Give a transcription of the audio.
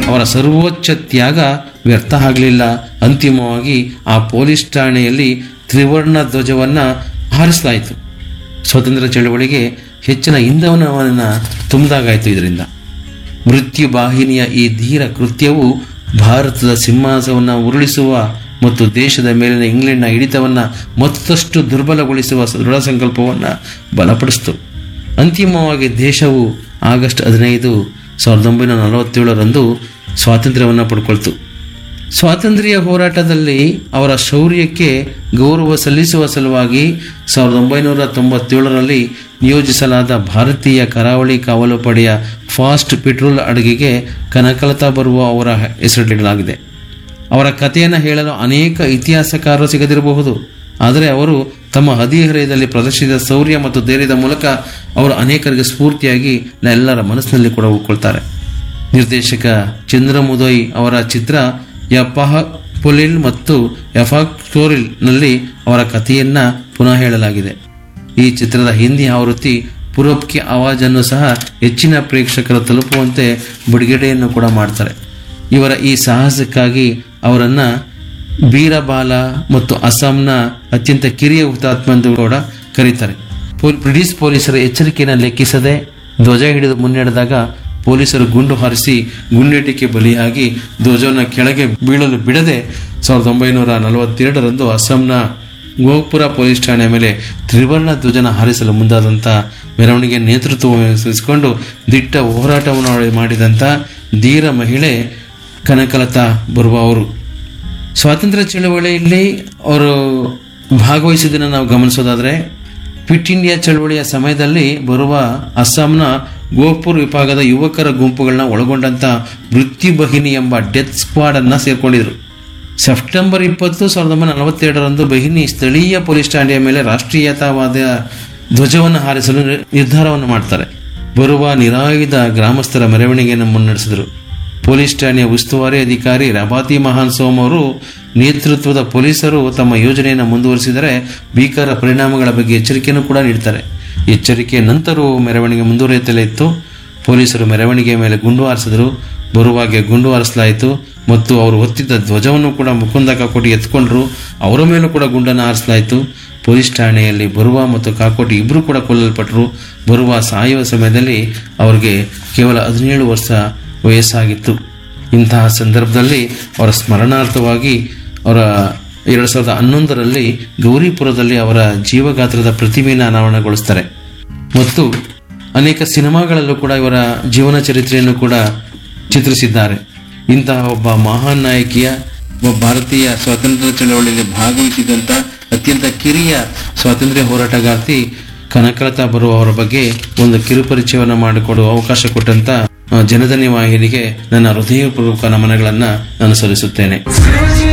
ಅವರ ಸರ್ವೋಚ್ಚ ತ್ಯಾಗ ವ್ಯರ್ಥ ಆಗಲಿಲ್ಲ ಅಂತಿಮವಾಗಿ ಆ ಪೊಲೀಸ್ ಠಾಣೆಯಲ್ಲಿ ತ್ರಿವರ್ಣ ಧ್ವಜವನ್ನು ಹಾರಿಸಲಾಯಿತು ಸ್ವಾತಂತ್ರ್ಯ ಚಳವಳಿಗೆ ಹೆಚ್ಚಿನ ಇಂಧನವನ್ನು ತುಂಬಿದಾಗಾಯಿತು ಇದರಿಂದ ಮೃತ್ಯು ವಾಹಿನಿಯ ಈ ಧೀರ ಕೃತ್ಯವು ಭಾರತದ ಸಿಂಹಾಸವನ್ನು ಉರುಳಿಸುವ ಮತ್ತು ದೇಶದ ಮೇಲಿನ ಇಂಗ್ಲೆಂಡ್ನ ಹಿಡಿತವನ್ನು ಮತ್ತಷ್ಟು ದುರ್ಬಲಗೊಳಿಸುವ ದೃಢ ಸಂಕಲ್ಪವನ್ನು ಬಲಪಡಿಸಿತು ಅಂತಿಮವಾಗಿ ದೇಶವು ಆಗಸ್ಟ್ ಹದಿನೈದು ಸಾವಿರದ ಒಂಬೈನೂರ ನಲವತ್ತೇಳರಂದು ಸ್ವಾತಂತ್ರ್ಯವನ್ನು ಪಡ್ಕೊಳ್ತು ಸ್ವಾತಂತ್ರ್ಯ ಹೋರಾಟದಲ್ಲಿ ಅವರ ಶೌರ್ಯಕ್ಕೆ ಗೌರವ ಸಲ್ಲಿಸುವ ಸಲುವಾಗಿ ಸಾವಿರದ ಒಂಬೈನೂರ ತೊಂಬತ್ತೇಳರಲ್ಲಿ ನಿಯೋಜಿಸಲಾದ ಭಾರತೀಯ ಕರಾವಳಿ ಕಾವಲು ಪಡೆಯ ಫಾಸ್ಟ್ ಪೆಟ್ರೋಲ್ ಅಡುಗೆಗೆ ಕನಕಲತಾ ಬರುವ ಅವರ ಹೆಸರಿಡಲಾಗಿದೆ ಅವರ ಕಥೆಯನ್ನು ಹೇಳಲು ಅನೇಕ ಇತಿಹಾಸಕಾರರು ಸಿಗದಿರಬಹುದು ಆದರೆ ಅವರು ತಮ್ಮ ಹದಿಹರೆಯದಲ್ಲಿ ಪ್ರದರ್ಶಿಸಿದ ಶೌರ್ಯ ಮತ್ತು ಧೈರ್ಯದ ಮೂಲಕ ಅವರು ಅನೇಕರಿಗೆ ಸ್ಫೂರ್ತಿಯಾಗಿ ಎಲ್ಲರ ಮನಸ್ಸಿನಲ್ಲಿ ಕೂಡ ಉಳ್ಕೊಳ್ತಾರೆ ನಿರ್ದೇಶಕ ಚಂದ್ರಮುದಯ್ ಅವರ ಚಿತ್ರ ಯಪಹ ಪೊಲಿಲ್ ಮತ್ತು ಯಫಾಕ್ಟೋರಿಲ್ ನಲ್ಲಿ ಅವರ ಕಥೆಯನ್ನ ಪುನಃ ಹೇಳಲಾಗಿದೆ ಈ ಚಿತ್ರದ ಹಿಂದಿ ಆವೃತ್ತಿ ಪೂರ್ವಪ್ ಕಿ ಆವಾಜ್ ಅನ್ನು ಸಹ ಹೆಚ್ಚಿನ ಪ್ರೇಕ್ಷಕರ ತಲುಪುವಂತೆ ಬಿಡುಗಡೆಯನ್ನು ಕೂಡ ಮಾಡ್ತಾರೆ ಇವರ ಈ ಸಾಹಸಕ್ಕಾಗಿ ಅವರನ್ನ ಬೀರಬಾಲ ಮತ್ತು ಅಸ್ಸಾಂನ ಅತ್ಯಂತ ಕಿರಿಯ ಹುತಾತ್ಮ ಎಂದು ಕೂಡ ಕರೀತಾರೆ ಪೊಲ್- ಬ್ರಿಟಿಷ್ ಪೊಲೀಸರ ಎಚ್ಚರಿಕೆಯನ್ನು ಲೆಕ್ಕಿಸದೆ ಧ್ವಜ ಹಿಡಿದು ಮುನ್ನಡೆದಾಗ ಪೊಲೀಸರು ಗುಂಡು ಹಾರಿಸಿ ಗುಂಡೇಟಿಗೆ ಬಲಿಯಾಗಿ ಧ್ವಜವನ್ನು ಕೆಳಗೆ ಬೀಳಲು ಬಿಡದೆ ಸಾವಿರದ ಒಂಬೈನೂರ ನಲವತ್ತೆರಡರಂದು ಅಸ್ಸಾಂನ ಗೋಪುರ ಪೊಲೀಸ್ ಠಾಣೆ ಮೇಲೆ ತ್ರಿವರ್ಣ ಧ್ವಜನ ಹಾರಿಸಲು ಮುಂದಾದಂಥ ಮೆರವಣಿಗೆ ನೇತೃತ್ವ ವಹಿಸಿಕೊಂಡು ದಿಟ್ಟ ಹೋರಾಟವನ್ನು ಮಾಡಿದಂಥ ಧೀರ ಮಹಿಳೆ ಕನಕಲತಾ ಬರುವ ಅವರು ಸ್ವಾತಂತ್ರ್ಯ ಚಳವಳಿಯಲ್ಲಿ ಅವರು ಭಾಗವಹಿಸಿದ್ದನ್ನು ನಾವು ಗಮನಿಸೋದಾದ್ರೆ ಕ್ವಿಟ್ ಇಂಡಿಯಾ ಚಳವಳಿಯ ಸಮಯದಲ್ಲಿ ಬರುವ ಅಸ್ಸಾಂನ ಗೋಪುರ್ ವಿಭಾಗದ ಯುವಕರ ಗುಂಪುಗಳನ್ನ ಒಳಗೊಂಡಂತ ಮೃತ್ಯು ಬಹಿನಿ ಎಂಬ ಡೆತ್ ಸ್ಕ್ವಾಡ್ ಅನ್ನ ಸೇರ್ಕೊಂಡಿದ್ರು ಸೆಪ್ಟೆಂಬರ್ ಇಪ್ಪತ್ತು ಸಾವಿರದ ಒಂಬೈನೂರ ನಲವತ್ತೆರಡರಂದು ಬಹಿನಿ ಸ್ಥಳೀಯ ಪೊಲೀಸ್ ಠಾಣೆಯ ಮೇಲೆ ರಾಷ್ಟ್ರೀಯತಾವಾದ ಧ್ವಜವನ್ನು ಹಾರಿಸಲು ನಿರ್- ನಿರ್ಧಾರವನ್ನು ಮಾಡ್ತಾರೆ ಬರುವ ನಿರಾಯುಧ ಗ್ರಾಮಸ್ಥರ ಮೆರವಣಿಗೆಯನ್ನು ಮುನ್ನಡೆಸಿದರು ಪೊಲೀಸ್ ಠಾಣೆಯ ಉಸ್ತುವಾರಿ ಅಧಿಕಾರಿ ರಬಾತಿ ಮಹಾನ್ ಸೋಮ್ ಅವರು ನೇತೃತ್ವದ ಪೊಲೀಸರು ತಮ್ಮ ಯೋಜನೆಯನ್ನು ಮುಂದುವರಿಸಿದರೆ ಭೀಕರ ಪರಿಣಾಮಗಳ ಬಗ್ಗೆ ಎಚ್ಚರಿಕೆಯನ್ನು ಕೂಡ ನೀಡ್ತಾರೆ ಎಚ್ಚರಿಕೆಯ ನಂತರವೂ ಮೆರವಣಿಗೆ ಮುಂದುವರಿಯುತ್ತಲೇ ಇತ್ತು ಪೊಲೀಸರು ಮೆರವಣಿಗೆಯ ಮೇಲೆ ಗುಂಡು ಹಾರಿಸಿದರು ಬರುವಾಗೆ ಗುಂಡು ಹಾರಿಸಲಾಯಿತು ಮತ್ತು ಅವರು ಹೊತ್ತಿದ್ದ ಧ್ವಜವನ್ನು ಕೂಡ ಮುಕುಂದ ಕಾಕೋಟಿ ಎತ್ಕೊಂಡ್ರು ಅವರ ಮೇಲೂ ಕೂಡ ಗುಂಡನ್ನು ಹಾರಿಸಲಾಯಿತು ಪೊಲೀಸ್ ಠಾಣೆಯಲ್ಲಿ ಬರುವ ಮತ್ತು ಕಾಕೋಟಿ ಇಬ್ಬರು ಕೂಡ ಕೊಲ್ಲಲ್ಪಟ್ಟರು ಬರುವ ಸಾಯುವ ಸಮಯದಲ್ಲಿ ಅವರಿಗೆ ಕೇವಲ ಹದಿನೇಳು ವರ್ಷ ವಯಸ್ಸಾಗಿತ್ತು ಇಂತಹ ಸಂದರ್ಭದಲ್ಲಿ ಅವರ ಸ್ಮರಣಾರ್ಥವಾಗಿ ಅವರ ಎರಡು ಸಾವಿರದ ಹನ್ನೊಂದರಲ್ಲಿ ಗೌರಿಪುರದಲ್ಲಿ ಅವರ ಜೀವಗಾತ್ರದ ಪ್ರತಿಮೆಯನ್ನು ಅನಾವರಣಗೊಳಿಸ್ತಾರೆ ಮತ್ತು ಅನೇಕ ಸಿನಿಮಾಗಳಲ್ಲೂ ಕೂಡ ಇವರ ಜೀವನ ಚರಿತ್ರೆಯನ್ನು ಕೂಡ ಚಿತ್ರಿಸಿದ್ದಾರೆ ಇಂತಹ ಒಬ್ಬ ಮಹಾನ್ ನಾಯಕಿಯ ಒಬ್ಬ ಭಾರತೀಯ ಸ್ವಾತಂತ್ರ್ಯ ಚಳವಳಿಯಲ್ಲಿ ಭಾಗವಹಿಸಿದಂಥ ಅತ್ಯಂತ ಕಿರಿಯ ಸ್ವಾತಂತ್ರ್ಯ ಹೋರಾಟಗಾರ್ತಿ ಕನಕಲತಾ ಬರುವ ಅವರ ಬಗ್ಗೆ ಒಂದು ಕಿರುಪರಿಚಯವನ್ನು ಮಾಡಿಕೊಡುವ ಅವಕಾಶ ಕೊಟ್ಟಂತ ಆ, ಜನಧನಿ ವಾಹಿನಿಗೆ ನನ್ನ ಹೃದಯಪೂರ್ವಕ ನಮನಗಳನ್ನು ನಾನು ಸಲ್ಲಿಸುತ್ತೇನೆ